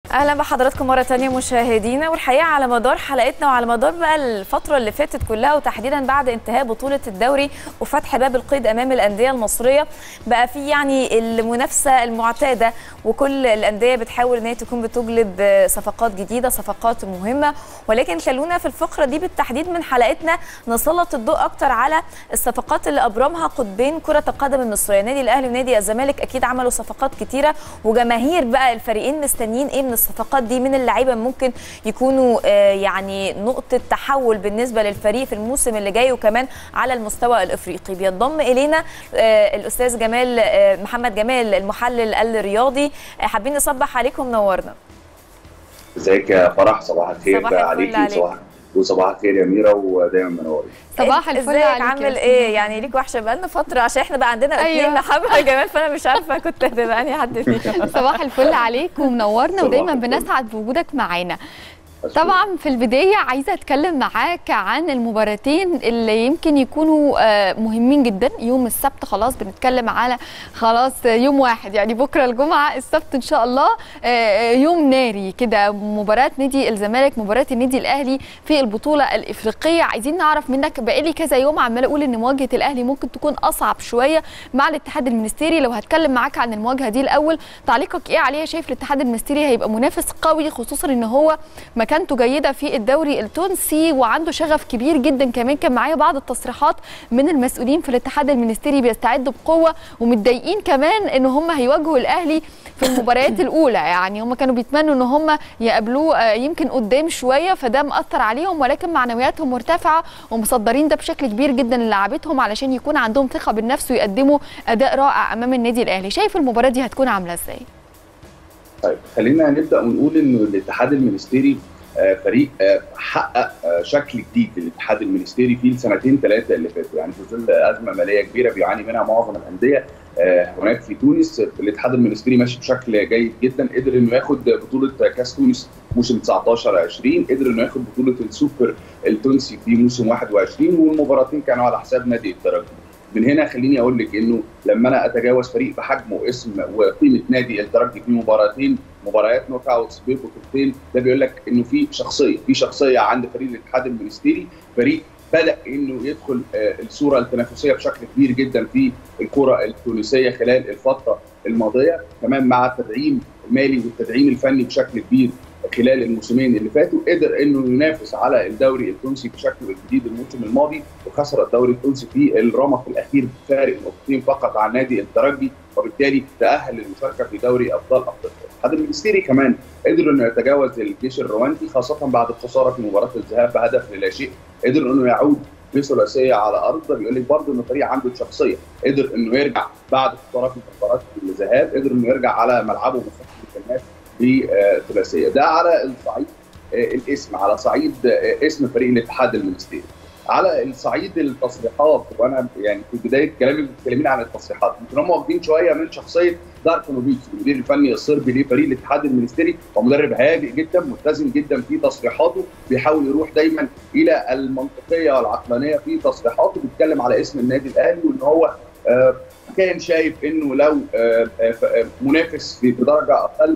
اهلا بحضراتكم مره تانية مشاهدينا والحقيقه على مدار حلقتنا وعلى مدار بقى الفتره اللي فاتت كلها وتحديدا بعد انتهاء بطوله الدوري وفتح باب القيد امام الانديه المصريه بقى في يعني المنافسه المعتاده وكل الانديه بتحاول ان هي تكون بتجلب صفقات جديده صفقات مهمه ولكن خلونا في الفقره دي بالتحديد من حلقتنا نسلط الضوء اكتر على الصفقات اللي ابرمها قطبين كره القدم المصريه نادي الاهلي ونادي الزمالك اكيد عملوا صفقات كتيره وجماهير بقى الفريقين مستنيين ايه من الصفقات دي من اللعيبه ممكن يكونوا يعني نقطه تحول بالنسبه للفريق في الموسم اللي جاي وكمان على المستوى الافريقي بينضم الينا الاستاذ جمال محمد جمال المحلل الرياضي حابين نصبح عليكم نورنا ازيك يا فرح صباح الخير عليكي صباح وصباح الخير يا ميرا ودايما منورين صباح الفل عليك عامل ايه يعني ليك وحشه بقالنا فتره عشان احنا بقى عندنا أيوة. اثنين محمد جمال فانا مش عارفه كنت هتبقى انهي حد فيهم صباح الفل عليك ومنورنا ودايما بنسعد بوجودك معانا طبعا في البدايه عايزه اتكلم معاك عن المباراتين اللي يمكن يكونوا مهمين جدا يوم السبت خلاص بنتكلم على خلاص يوم واحد يعني بكره الجمعه السبت ان شاء الله يوم ناري كده مباراه نادي الزمالك مباراه النادي الاهلي في البطوله الافريقيه عايزين نعرف منك بقالي كذا يوم عماله اقول ان مواجهه الاهلي ممكن تكون اصعب شويه مع الاتحاد المنستيري لو هتكلم معاك عن المواجهه دي الاول تعليقك ايه عليها شايف الاتحاد المنستيري هيبقى منافس قوي خصوصا ان هو مكانته جيده في الدوري التونسي وعنده شغف كبير جدا كمان كان معايا بعض التصريحات من المسؤولين في الاتحاد المنستيري بيستعدوا بقوه ومتضايقين كمان ان هم هيواجهوا الاهلي في المباريات الاولى يعني هم كانوا بيتمنوا ان هم يقابلوه يمكن قدام شويه فده مأثر عليهم ولكن معنوياتهم مرتفعه ومصدرين ده بشكل كبير جدا للاعبتهم علشان يكون عندهم ثقه بالنفس ويقدموا اداء رائع امام النادي الاهلي شايف المباراه دي هتكون عامله ازاي طيب خلينا نبدا ونقول انه الاتحاد المنستيري فريق حقق شكل جديد للاتحاد المنستيري في السنتين ثلاثه اللي فاتوا يعني في ظل ازمه ماليه كبيره بيعاني منها معظم الانديه هناك في تونس الاتحاد المنستيري ماشي بشكل جيد جدا قدر انه ياخد بطوله كاس تونس موسم 19 20 قدر انه ياخد بطوله السوبر التونسي في موسم 21 والمباراتين كانوا على حساب نادي الترجي من هنا خليني اقول لك انه لما انا اتجاوز فريق بحجمه واسم وقيمه نادي الترجي في مباراتين مباريات نوك اوتس ببطولتين ده بيقول لك انه في شخصيه في شخصيه عند فريق الاتحاد المنستيري فريق بدا انه يدخل الصوره التنافسيه بشكل كبير جدا في الكره التونسيه خلال الفتره الماضيه كمان مع التدعيم المالي والتدعيم الفني بشكل كبير خلال الموسمين اللي فاتوا قدر انه ينافس على الدوري التونسي بشكل جديد الموسم الماضي وخسر الدوري التونسي في الرمق الاخير بفارق نقطتين فقط عن نادي الترجي وبالتالي تاهل للمشاركه في دوري ابطال افريقيا. الاتحاد المنستيري كمان قدر انه يتجاوز الجيش الرواندي خاصه بعد الخساره في مباراه الذهاب بهدف للا شيء قدر انه يعود بثلاثيه على ارض بيقول لك برضه انه فريق عنده شخصيه قدر انه يرجع بعد خساره في مباراه الذهاب قدر انه يرجع على ملعبه مستقبل الناس بثلاثيه ده على الصعيد الاسم على صعيد اسم فريق الاتحاد المنستيري على الصعيد التصريحات وانا يعني في بدايه كلامي بتكلمين عن التصريحات يمكن هم واخدين شويه من شخصيه داركونوفيتش المدير الفني الصربي لفريق الاتحاد المنستيري ومدرب هادئ جدا ملتزم جدا في تصريحاته بيحاول يروح دايما الى المنطقيه والعقلانيه في تصريحاته بيتكلم على اسم النادي الاهلي وان هو آه كان شايف انه لو آه آه منافس في درجه اقل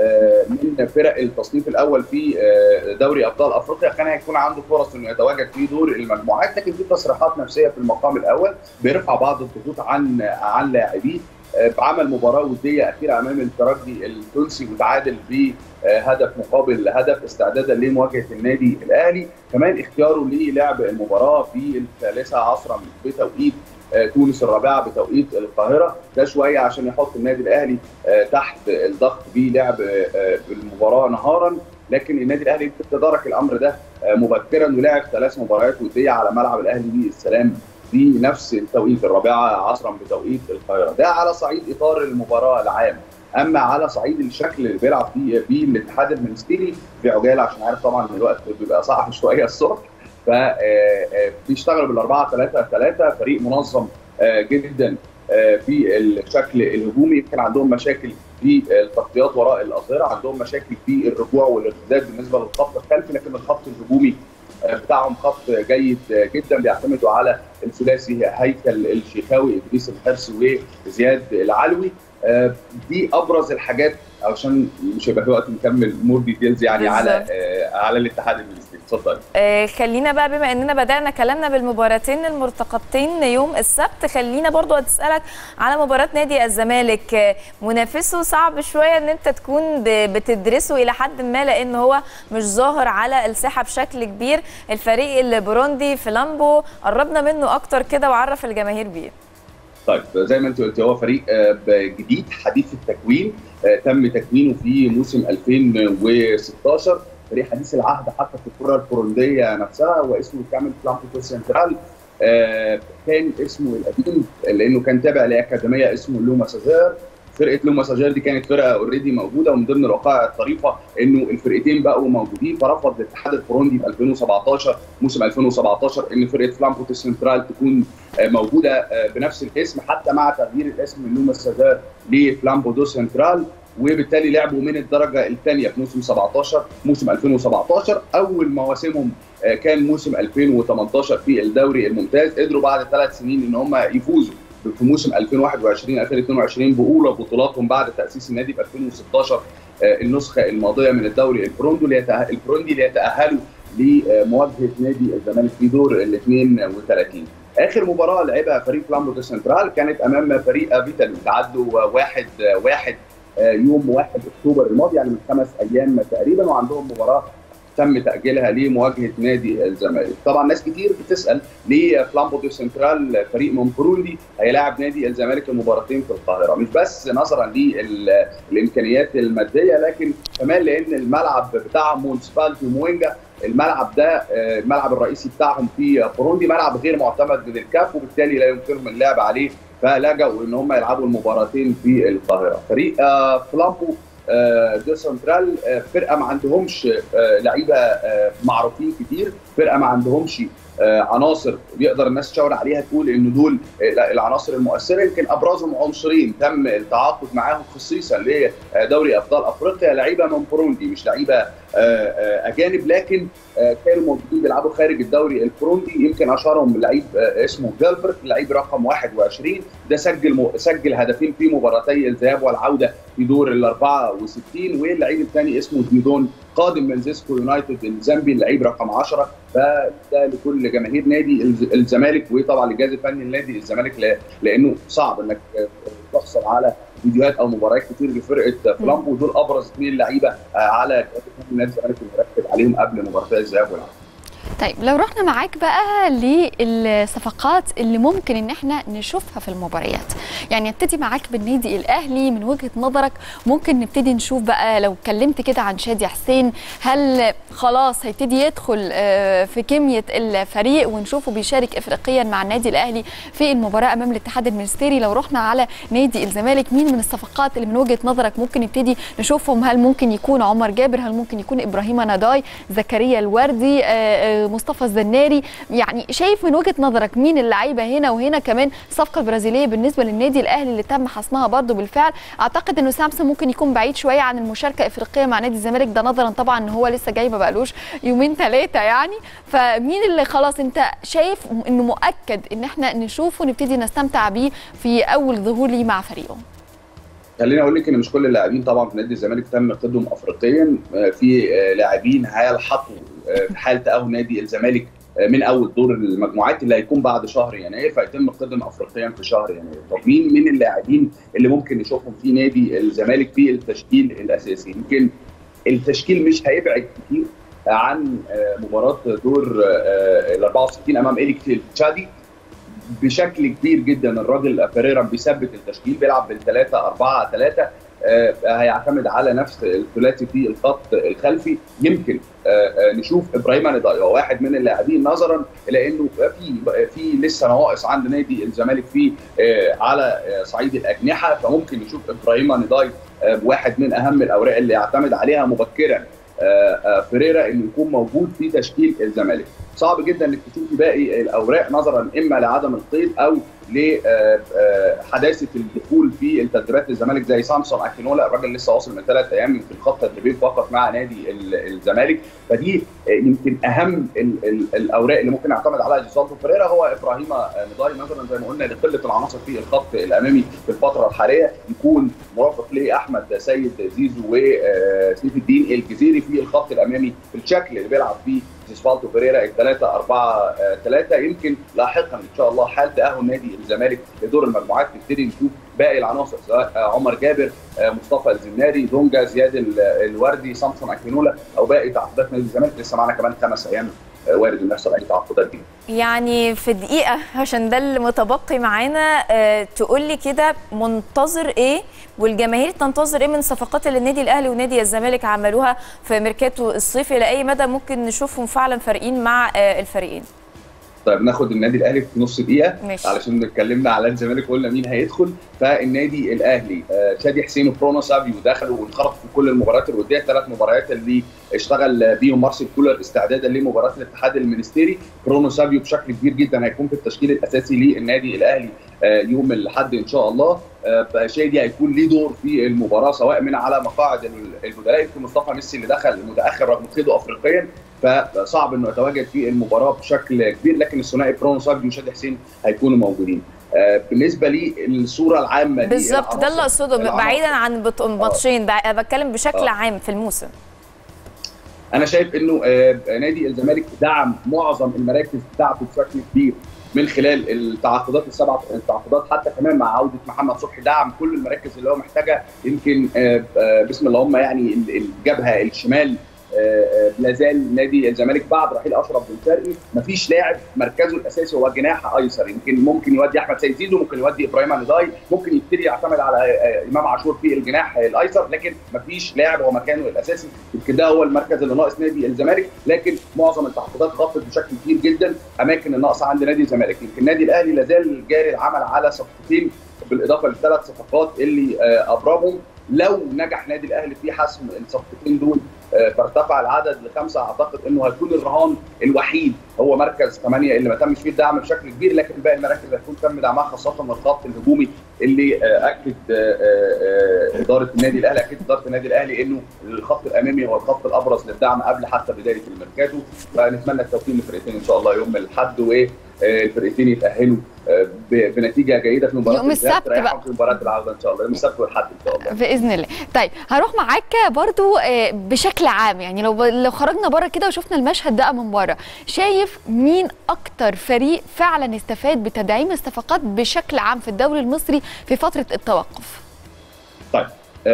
من فرق التصنيف الاول في دوري ابطال افريقيا كان هيكون عنده فرص انه يتواجد في دور المجموعات لكن في تصريحات نفسيه في المقام الاول بيرفع بعض الضغوط عن عن لاعبيه عمل مباراه وديه اخيره امام الترجي التونسي وتعادل بهدف مقابل هدف استعدادا لمواجهه النادي الاهلي كمان اختياره للعب المباراه في الثالثه عصرا بتوقيت تونس الرابعه بتوقيت القاهره ده شويه عشان يحط النادي الاهلي تحت الضغط بلعب المباراه نهارا لكن النادي الاهلي تدارك الامر ده مبكرا ولعب ثلاث مباريات وديه على ملعب الاهلي بالسلام في نفس التوقيت الرابعه عصرا بتوقيت القاهره ده على صعيد اطار المباراه العام اما على صعيد الشكل اللي بيلعب فيه بيه الاتحاد المنستيري في عجاله عشان عارف طبعا ان الوقت بيبقى صعب شويه الصبح فبيشتغلوا بالاربعه 3 3 فريق منظم جدا في الشكل الهجومي يمكن عندهم مشاكل في التغطيات وراء الاظهره عندهم مشاكل في الرجوع والارتداد بالنسبه للخط الخلفي لكن الخط الهجومي بتاعهم خط جيد جدا بيعتمدوا على الثلاثي هيكل الشيخاوي ادريس الحرسي وزياد العلوي دي ابرز الحاجات عشان مش هيبقى في وقت نكمل مور ديتيلز يعني على بالظبط. آه على الاتحاد المنستيري اتفضل آه، خلينا بقى بما اننا بدانا كلامنا بالمباراتين المرتقبتين يوم السبت خلينا برضو اسالك على مباراه نادي الزمالك آه، منافسه صعب شويه ان انت تكون ب- بتدرسه الى حد ما لان هو مش ظاهر على الساحه بشكل كبير الفريق البروندي في لامبو قربنا منه اكتر كده وعرف الجماهير بيه طيب زي ما انت قلت هو فريق آه، جديد حديث التكوين آه، تم تكوينه في موسم 2016 فريق حديث العهد حتى في الكره البورونديه نفسها واسمه كامل فلامبو سنترال آه، كان اسمه القديم لانه كان تابع لاكاديميه اسمه لو ماساجير فرقه لو ماساجير دي كانت فرقه اوريدي موجوده ومن ضمن الوقائع الطريفه انه الفرقتين بقوا موجودين فرفض الاتحاد البوروندي في 2017 موسم 2017 ان فرقه فلامبو سنترال تكون آه، موجوده آه، بنفس الاسم حتى مع تغيير الاسم من لو ماساجير لفلامبو دو سنترال وبالتالي لعبوا من الدرجه الثانيه في موسم 17 موسم 2017 اول مواسمهم آه، كان موسم 2018 في الدوري الممتاز قدروا بعد ثلاث سنين ان هم يفوزوا في موسم 2021 2022 باولى بطولاتهم بعد تاسيس النادي في 2016 آه، النسخه الماضيه من الدوري البروندو ليتأه- البروندي ليتاهلوا لمواجهه نادي الزمالك في دور ال 32 اخر مباراه لعبها فريق فلامبو دي سنترال كانت امام فريق فيتالو تعادلوا واحد واحد آه، يوم 1 اكتوبر الماضي يعني من خمس ايام تقريبا وعندهم مباراه تم تاجيلها لمواجهه نادي الزمالك طبعا ناس كتير بتسال ليه فلامبو دي سنترال فريق من بروندي هيلاعب نادي الزمالك المباراتين في القاهره مش بس نظرا للامكانيات الماديه لكن كمان لان الملعب بتاع مونسبالتي موينجا الملعب ده آه، الملعب الرئيسي بتاعهم في بوروندي ملعب غير معتمد من الكاف وبالتالي لا يمكنهم اللعب عليه فلجأوا ان هم يلعبوا المباراتين في القاهره فريق آه، فلامبو آه، دي سنترال آه، فرقه ما عندهمش آه، لعيبه آه، معروفين كتير فرقه ما عندهمش آه، عناصر يقدر الناس تشاور عليها تقول ان دول آه، العناصر المؤثره يمكن ابرزهم عنصرين تم التعاقد معاهم خصيصا لدوري ابطال افريقيا لعيبه من بوروندي مش لعيبه آه، آه، اجانب لكن آه، كانوا موجودين بيلعبوا خارج الدوري البروندي يمكن اشهرهم لعيب آه، اسمه جيلبرت لعيب رقم 21 ده سجل م... سجل هدفين في مباراتي الذهاب والعوده في دور ال 64 واللعيب الثاني اسمه ديودون قادم من زيسكو يونايتد الزامبي اللعيب رقم 10 فده لكل جماهير نادي الز- الزمالك وطبعا للجهاز الفني لنادي الزمالك ل... لانه صعب انك آه، تحصل على فيديوهات او مباريات كتير لفرقه فلامبو دول ابرز اثنين لعيبه آه، على جهاز الفني نادي الزمالك اللي مركز عليهم قبل مباراتي الذهاب والعوده طيب لو رحنا معاك بقى للصفقات اللي ممكن ان احنا نشوفها في المباريات يعني ابتدي معاك بالنادي الاهلي من وجهه نظرك ممكن نبتدي نشوف بقى لو اتكلمت كده عن شادي حسين هل خلاص هيبتدي يدخل آه، في كميه الفريق ونشوفه بيشارك افريقيا مع النادي الاهلي في المباراه امام الاتحاد المنستيري لو رحنا على نادي الزمالك مين من الصفقات اللي من وجهه نظرك ممكن نبتدي نشوفهم هل ممكن يكون عمر جابر هل ممكن يكون ابراهيم نضاي زكريا الوردي آه، آه، مصطفى الزناري يعني شايف من وجهه نظرك مين اللعيبه هنا وهنا كمان الصفقه البرازيليه بالنسبه للنادي الاهلي اللي تم حصنها برضو بالفعل اعتقد انه سامسون ممكن يكون بعيد شويه عن المشاركه افريقيه مع نادي الزمالك ده نظرا طبعا ان هو لسه جاي ما بقالوش يومين ثلاثه يعني فمين اللي خلاص انت شايف انه مؤكد ان احنا نشوفه ونبتدي نستمتع بيه في اول ظهور ليه مع فريقه خليني اقول لك ان مش كل اللاعبين طبعا في نادي الزمالك تم قيدهم افريقيا آه، في آه، لاعبين هيلحقوا آه، في حال تاهل نادي الزمالك آه، من اول دور المجموعات اللي هيكون بعد شهر يناير فيتم قيدهم افريقيا في شهر يناير طب مين من اللاعبين اللي ممكن نشوفهم في نادي الزمالك في التشكيل الاساسي يمكن التشكيل مش هيبعد كتير عن آه، مباراه دور آه، ال 64 امام إيريك تشادي بشكل كبير جدا الراجل فيريرا بيثبت التشكيل بيلعب بالثلاثة أربعة ثلاثة آه، هيعتمد على نفس الثلاثي في الخط الخلفي يمكن آه، آه، نشوف ابراهيم نداي هو واحد من اللاعبين نظرا الى انه في في لسه نواقص عند نادي الزمالك في آه، على آه، صعيد الاجنحه فممكن نشوف ابراهيم نداي آه، واحد من اهم الاوراق اللي يعتمد عليها مبكرا آه، آه، فيريرا انه يكون موجود في تشكيل الزمالك صعب جدا انك تشوفي باقي الاوراق نظرا اما لعدم القيد او لحداثه الدخول في التدريبات للزمالك زي سامسون اكينولا الراجل لسه واصل من ثلاث ايام في الخط تدريبين فقط مع نادي الزمالك فدي يمكن اهم ال ال الاوراق اللي ممكن نعتمد عليها جيسالدو فريرا هو ابراهيم نضاي نظرا زي ما قلنا لقله العناصر في الخط الامامي في الفتره الحاليه يكون مرافق لاحمد سيد زيزو وسيف الدين الجزيري في الخط الامامي في الشكل اللي بيلعب فيه جيسفالدو فيريرا الثلاثة أربعة ثلاثة يمكن لاحقا إن شاء الله حال تأهل نادي الزمالك لدور المجموعات نبتدي نشوف باقي العناصر سواء عمر جابر مصطفى الزناري دونجا زياد الوردي سامسون أكينولا أو باقي تعاقدات نادي الزمالك لسه معانا كمان خمس أيام وارد ان يحصل اي تعاقدات دي يعني في دقيقه عشان ده اللي متبقي معانا أه تقول لي كده منتظر ايه والجماهير تنتظر ايه من الصفقات اللي النادي الاهلي ونادي الزمالك عملوها في ميركاتو الصيفي الى اي مدى ممكن نشوفهم فعلا فارقين مع أه الفريقين طيب ناخد النادي الاهلي في نص دقيقه ماشي. علشان اتكلمنا على الزمالك وقلنا مين هيدخل فالنادي الاهلي آه شادي حسين وبرونو سافيو دخلوا وانخرطوا في كل المباريات الوديه الثلاث مباريات اللي اشتغل بيهم مارسيل كولر استعدادا لمباراه الاتحاد المنستيري برونو سافيو بشكل كبير جدا هيكون في التشكيل الاساسي للنادي الاهلي آه يوم الاحد ان شاء الله آه شادي هيكون ليه دور في المباراه سواء من على مقاعد البدلاء يمكن مصطفى ميسي اللي دخل متاخر رغم قيده افريقيا فصعب انه يتواجد في المباراه بشكل كبير لكن الثنائي برونو سافيو وشادي حسين هيكونوا موجودين. آه بالنسبه للصوره العامه بالظبط ده اللي اقصده بعيدا عن ماتشين بتكلم بشكل آه. عام في الموسم انا شايف انه آه نادي الزمالك دعم معظم المراكز بتاعته بشكل كبير من خلال التعاقدات السبع التعاقدات حتى كمان مع عوده محمد صبحي دعم كل المراكز اللي هو محتاجها يمكن بسم الله هم يعني الجبهه الشمال لا زال نادي الزمالك بعد رحيل اشرف بن شرقي مفيش لاعب مركزه الاساسي هو جناح ايسر يمكن ممكن يودي احمد سيد زيزو ممكن يودي ابراهيم نضاي ممكن يبتدي يعتمد على امام عاشور في الجناح الايسر لكن مفيش لاعب هو مكانه الاساسي يمكن ده هو المركز اللي ناقص نادي الزمالك لكن معظم التعاقدات خفت بشكل كبير جدا اماكن الناقصه عند نادي الزمالك يمكن النادي الاهلي لا زال جاري العمل على صفقتين بالاضافه للثلاث صفقات اللي ابرمهم لو نجح نادي الاهلي في حسم الصفقتين دول فارتفع العدد لخمسه اعتقد انه هيكون الرهان الوحيد هو مركز ثمانيه اللي ما تمش فيه الدعم بشكل كبير لكن باقي المراكز هتكون تم دعمها خاصه الخط الهجومي اللي اكد اداره النادي الاهلي اكيد اداره النادي الاهلي انه الخط الامامي هو الخط الابرز للدعم قبل حتى بدايه الميركاتو فنتمنى التوفيق للفرقتين ان شاء الله يوم الاحد والفرقتين يتاهلوا بنتيجه جيده في مباراه يوم السبت بقى في مباراه العوده ان شاء الله يوم السبت والحد ان شاء الله باذن الله طيب هروح معاك برضو بشكل عام يعني لو لو خرجنا بره كده وشفنا المشهد ده من بره شايف مين اكتر فريق فعلا استفاد بتدعيم الصفقات بشكل عام في الدوري المصري في فتره التوقف طيب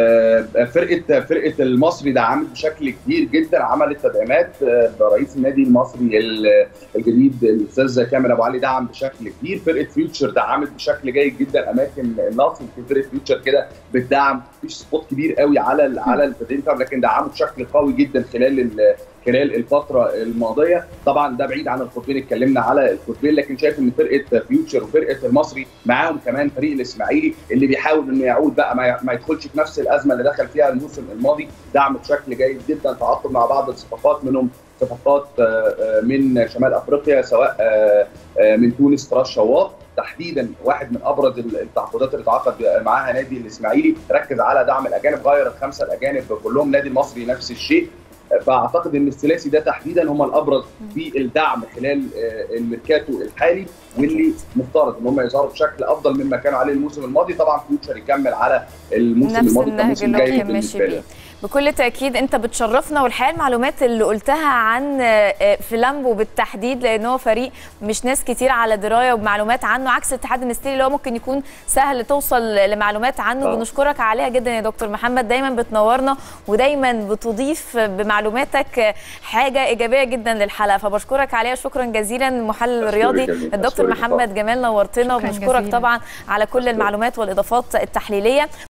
فرقه فرقه المصري دعمت بشكل كبير جدا عملت تدعيمات رئيس النادي المصري الجديد الاستاذ كامل ابو علي دعم بشكل كبير فرقه فيوتشر دعمت بشكل جيد جدا اماكن النصر في فرقه فيوتشر كده بتدعم مفيش سبوت كبير قوي على على التدعيم لكن دعموا بشكل قوي جدا خلال خلال الفتره الماضيه طبعا ده بعيد عن القطبين اتكلمنا على القطبين لكن شايف ان فرقه فيوتشر وفرقه المصري معاهم كمان فريق الاسماعيلي اللي بيحاول انه يعود بقى ما يدخلش في نفس الازمه اللي دخل فيها الموسم الماضي دعم بشكل جيد جدا تعاقد مع بعض الصفقات منهم صفقات من شمال افريقيا سواء من تونس فراس شواط تحديدا واحد من ابرز التعاقدات اللي تعاقد معاها نادي الاسماعيلي ركز على دعم الاجانب غير الخمسه الاجانب كلهم نادي المصري نفس الشيء فاعتقد ان الثلاثي ده تحديدا هم الابرز في الدعم خلال الميركاتو الحالي واللي مفترض ان هم يظهروا بشكل افضل مما كانوا عليه الموسم الماضي طبعا فيوتشر يكمل على الموسم نفس الماضي النهج اللي كان ماشي بيه بكل تاكيد انت بتشرفنا والحقيقه المعلومات اللي قلتها عن فلامبو بالتحديد لان هو فريق مش ناس كتير على درايه ومعلومات عنه عكس الاتحاد المستري اللي هو ممكن يكون سهل توصل لمعلومات عنه آه. بنشكرك عليها جدا يا دكتور محمد دايما بتنورنا ودايما بتضيف بمعلوماتك حاجه ايجابيه جدا للحلقه فبشكرك عليها شكرا جزيلا المحلل أشكرك الرياضي جزيلا. الدكتور أشكرك محمد جمال نورتنا شكراً وبنشكرك جزيلاً. طبعا على كل المعلومات والاضافات التحليليه